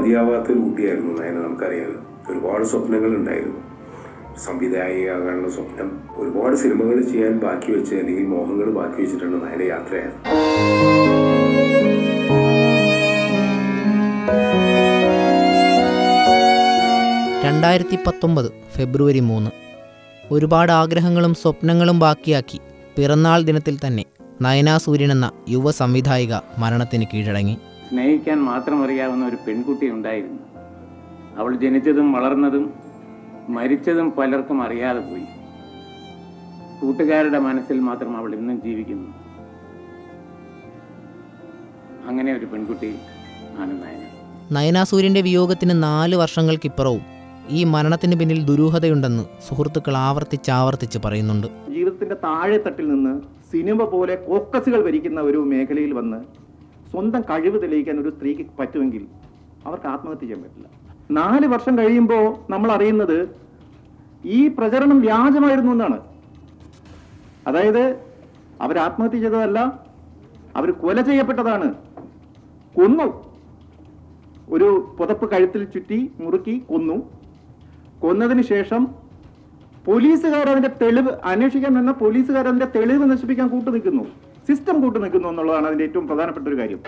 മതിയാവാത്തൊരു കുട്ടിയായിരുന്നു നയന നമുക്കറിയാലോ ഒരുപാട് സ്വപ്നങ്ങൾ ഉണ്ടായിരുന്നു സംവിധായികയാകാനുള്ള സ്വപ്നം ഒരുപാട് സിനിമകൾ ചെയ്യാൻ ബാക്കി വെച്ച് അല്ലെങ്കിൽ മോഹങ്ങൾ ബാക്കി വെച്ചിട്ടാണ് നയന യാത്രയായത് രണ്ടായിരത്തി പത്തൊമ്പത് ഫെബ്രുവരി മൂന്ന് ഒരുപാട് ആഗ്രഹങ്ങളും സ്വപ്നങ്ങളും ബാക്കിയാക്കി പിറന്നാൾ ദിനത്തിൽ തന്നെ നയനാ സൂര്യൻ എന്ന യുവ സംവിധായിക മരണത്തിന് കീഴടങ്ങി സ്നേഹിക്കാൻ മാത്രം അറിയാവുന്ന ഒരു പെൺകുട്ടി ഉണ്ടായിരുന്നു അവൾ ജനിച്ചതും വളർന്നതും മരിച്ചതും പലർക്കും അറിയാതെ പോയി കൂട്ടുകാരുടെ മനസ്സിൽ മാത്രം അവൾ ഇന്നും ജീവിക്കുന്നു അങ്ങനെ ഒരു പെൺകുട്ടി ആണ് നയന നയനാ സൂര്യന്റെ വിയോഗത്തിന് നാല് വർഷങ്ങൾക്കിപ്പുറവും ഈ മരണത്തിന് പിന്നിൽ ദുരൂഹതയുണ്ടെന്ന് സുഹൃത്തുക്കൾ ആവർത്തിച്ചാവർത്തിച്ച് പറയുന്നുണ്ട് ജീവിതത്തിന്റെ താഴെത്തട്ടിൽ നിന്ന് സിനിമ പോലെ കോക്കസുകൾ ഭരിക്കുന്ന ഒരു മേഖലയിൽ വന്ന് സ്വന്തം കഴിവ് തെളിയിക്കാൻ ഒരു സ്ത്രീക്ക് പറ്റുമെങ്കിൽ അവർക്ക് ആത്മഹത്യ ചെയ്യാൻ പറ്റില്ല നാല് വർഷം കഴിയുമ്പോൾ നമ്മൾ അറിയുന്നത് ഈ പ്രചരണം വ്യാജമായിരുന്നു എന്നാണ് അതായത് അവർ ആത്മഹത്യ ചെയ്തതല്ല അവർ കൊല ചെയ്യപ്പെട്ടതാണ് കൊന്നു ഒരു പുതപ്പ് കഴുത്തിൽ ചുറ്റി മുറുക്കി കൊന്നു കൊന്നതിന് ശേഷം പോലീസുകാർ അതിന്റെ തെളിവ് അന്വേഷിക്കാൻ നിന്ന പോലീസുകാർ അതിന്റെ തെളിവ് നശിപ്പിക്കാൻ കൂട്ടു നിൽക്കുന്നു സിസ്റ്റം കൂട്ടു നിൽക്കുന്നു എന്നുള്ളതാണ് അതിന്റെ ഏറ്റവും പ്രധാനപ്പെട്ട ഒരു കാര്യം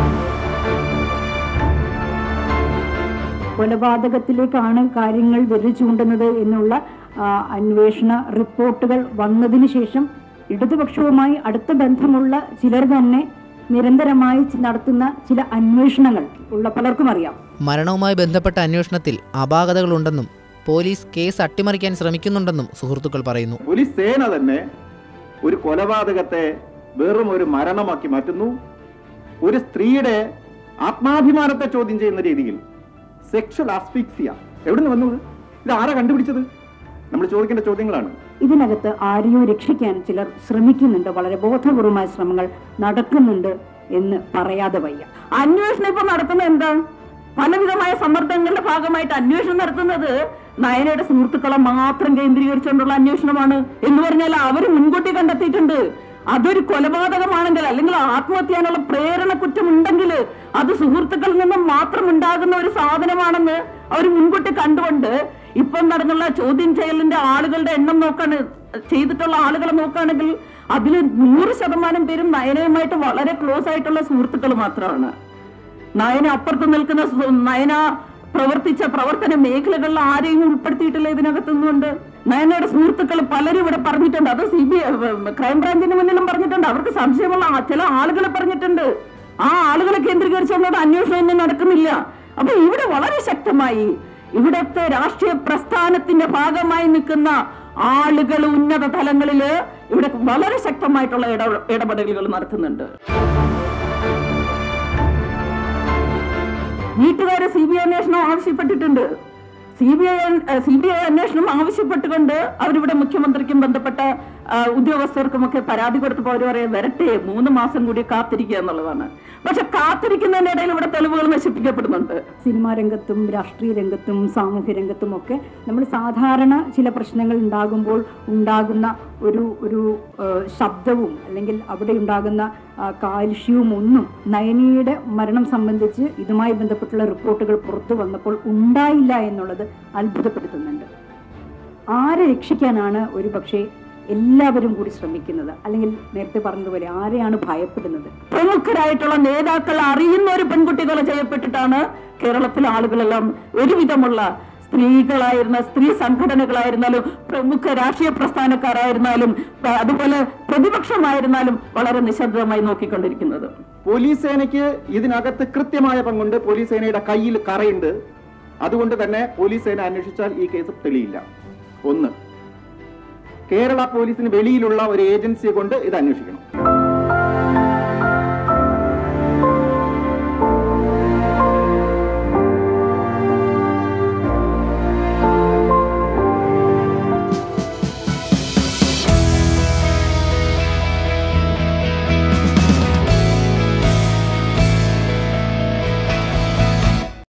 കൊലപാതകത്തിലേക്കാണ് കാര്യങ്ങൾ വിരൽ ചൂണ്ടുന്നത് എന്നുള്ള ആ, അന്വേഷണ റിപ്പോർട്ടുകൾ വന്നതിന് ശേഷം ഇടതുപക്ഷവുമായി അടുത്ത ബന്ധമുള്ള ചിലർ തന്നെ നിരന്തരമായി ചി- നടത്തുന്ന ചില അന്വേഷണങ്ങൾ ഉള്ള പലർക്കും അറിയാം മരണവുമായി ബന്ധപ്പെട്ട അന്വേഷണത്തിൽ അപാകതകളുണ്ടെന്നും പോലീസ് കേസ് അട്ടിമറിക്കാൻ ശ്രമിക്കുന്നുണ്ടെന്നും സുഹൃത്തുക്കൾ പറയുന്നു പോലീസ് സേന തന്നെ ഒരു കൊലപാതകത്തെ വെറും ഒരു മരണമാക്കി മാറ്റുന്നു ഒരു സ്ത്രീയുടെ ആത്മാഭിമാനത്തെ ചോദ്യം ചെയ്യുന്ന രീതിയിൽ സെക്ഷൽ ആസ്ഫിക്സിയ എവിടുന്ന് വന്നു ഇത്? ഇത് ആരാ കണ്ടുപിടിച്ചത് നമ്മൾ ചോദിക്കേണ്ട ചോദ്യങ്ങളാണ് ഇതിനകത്ത് ആരെയോ രക്ഷിക്കാൻ ചിലർ ശ്രമിക്കുന്നുണ്ട് വളരെ ബോധപൂർവമായ ശ്രമങ്ങൾ നടക്കുന്നുണ്ട് എന്ന് പറയാതെ വയ്യ അന്വേഷണം ഇപ്പൊ നടത്തുന്നത് എന്താ പലവിധമായ സമ്മർദ്ദങ്ങളുടെ ഭാഗമായിട്ട് അന്വേഷണം നടത്തുന്നത് നയനയുടെ സുഹൃത്തുക്കളെ മാത്രം കേന്ദ്രീകരിച്ചുകൊണ്ടുള്ള അന്വേഷണമാണ് എന്ന് പറഞ്ഞാൽ അവർ മുൻകൂട്ടി കണ്ടെത്തിയിട്ടുണ്ട് അതൊരു കൊലപാതകമാണെങ്കിൽ അല്ലെങ്കിൽ ആത്മഹത്യ ചെയ്യാനുള്ള പ്രേരണ കുറ്റം ഉണ്ടെങ്കിൽ അത് സുഹൃത്തുക്കളിൽ നിന്നും മാത്രം ഉണ്ടാകുന്ന ഒരു സാധനമാണെന്ന് അവർ മുൻകൂട്ടി കണ്ടുകൊണ്ട് ഇപ്പം നടന്നുള്ള ചോദ്യം ചെയ്യലിന്റെ ആളുകളുടെ എണ്ണം നോക്കാണ് ചെയ്തിട്ടുള്ള ആളുകളെ നോക്കുകയാണെങ്കിൽ അതിൽ നൂറ് ശതമാനം പേരും നയനയുമായിട്ട് വളരെ ക്ലോസ് ആയിട്ടുള്ള സുഹൃത്തുക്കൾ മാത്രമാണ് നയന അപ്പുറത്ത് നിൽക്കുന്ന സു- നയന പ്രവർത്തിച്ച പ്രവർത്തന മേഖലകളിൽ ആരെയും ഉൾപ്പെടുത്തിയിട്ടില്ല ഇതിനകത്തുനിന്നുണ്ട് നയനയുടെ സുഹൃത്തുക്കൾ പലരും ഇവിടെ പറഞ്ഞിട്ടുണ്ട് അത് സി ബി ക്രൈംബ്രാഞ്ചിന് മുന്നിലും പറഞ്ഞിട്ടുണ്ട് അവർക്ക് സംശയമുള്ള ആ- ചില ആളുകൾ പറഞ്ഞിട്ടുണ്ട് ആ ആളുകളെ കേന്ദ്രീകരിച്ചുകൊണ്ട് അന്വേഷണം ഒന്നും നടക്കുന്നില്ല അപ്പൊ ഇവിടെ വളരെ ശക്തമായി ഇവിടുത്തെ രാഷ്ട്രീയ പ്രസ്ഥാനത്തിന്റെ ഭാഗമായി നിൽക്കുന്ന ആളുകൾ ഉന്നത തലങ്ങളില് ഇവിടെ വളരെ ശക്തമായിട്ടുള്ള ഇട ഇടപെടലുകൾ നടത്തുന്നുണ്ട് വീട്ടുകാരെ സി ബി ഐ അന്വേഷണം ആവശ്യപ്പെട്ടിട്ടുണ്ട് C B I C B I അന്വേഷണം ആവശ്യപ്പെട്ടുകൊണ്ട് അവരിവിടെ മുഖ്യമന്ത്രിക്കും ബന്ധപ്പെട്ട ആ, ഉദ്യോഗസ്ഥർക്കുമൊക്കെ പരാതി കൊടുത്തപ്പോൾ അവർ പറയാം വരട്ടെ മൂന്ന് മാസം കൂടി കാത്തിരിക്കുക എന്നുള്ളതാണ് പക്ഷെ കാത്തിരിക്കുന്നതിന്റെ ഇടയിൽ ഇവിടെ തെളിവുകൾ നശിപ്പിക്കപ്പെടുന്നുണ്ട് സിനിമാ രംഗത്തും രാഷ്ട്രീയ രംഗത്തും സാമൂഹ്യ രംഗത്തും ഒക്കെ നമ്മൾ സാധാരണ ചില പ്രശ്നങ്ങൾ ഉണ്ടാകുമ്പോൾ ഉണ്ടാകുന്ന ഒരു ഒരു ആ, ശബ്ദവും അല്ലെങ്കിൽ അവിടെ ഉണ്ടാകുന്ന ആ, കാൽഷ്യവും ഒന്നും നയനിയുടെ മരണം സംബന്ധിച്ച് ഇതുമായി ബന്ധപ്പെട്ടുള്ള റിപ്പോർട്ടുകൾ പുറത്തു വന്നപ്പോൾ ഉണ്ടായില്ല എന്നുള്ളത് അത്ഭുതപ്പെടുത്തുന്നുണ്ട് ആരെ രക്ഷിക്കാനാണ് ഒരു പക്ഷേ എല്ലാവരും കൂടി ശ്രമിക്കുന്നത് അല്ലെങ്കിൽ നേരത്തെ പറഞ്ഞതുപോലെ ആരെയാണ് ഭയപ്പെടുന്നത് പ്രമുഖരായിട്ടുള്ള നേതാക്കൾ അറിയുന്ന ഒരു പെൺകുട്ടി കൊല ചെയ്യപ്പെട്ടിട്ടാണ് കേരളത്തിലെ ആളുകളെല്ലാം ഒരുവിധമുള്ള സ്ത്രീകളായിരുന്ന സ്ത്രീ സംഘടനകളായിരുന്നാലും പ്രമുഖ രാഷ്ട്രീയ പ്രസ്ഥാനക്കാരായിരുന്നാലും പ- അതുപോലെ പ്രതിപക്ഷമായിരുന്നാലും വളരെ നിശബ്ദമായി നോക്കിക്കൊണ്ടിരിക്കുന്നത് പോലീസ് സേനയ്ക്ക് ഇതിനകത്ത് കൃത്യമായ പങ്കുണ്ട് പോലീസ് സേനയുടെ കയ്യിൽ കറയുണ്ട് അതുകൊണ്ട് തന്നെ പോലീസ് സേന അന്വേഷിച്ചാൽ ഈ കേസ് തെളിയില്ല ഒന്ന് കേരള പോലീസിന് വെളിയിലുള്ള ഒരു ഏജൻസിയെ കൊണ്ട് ഇത് അന്വേഷിക്കണം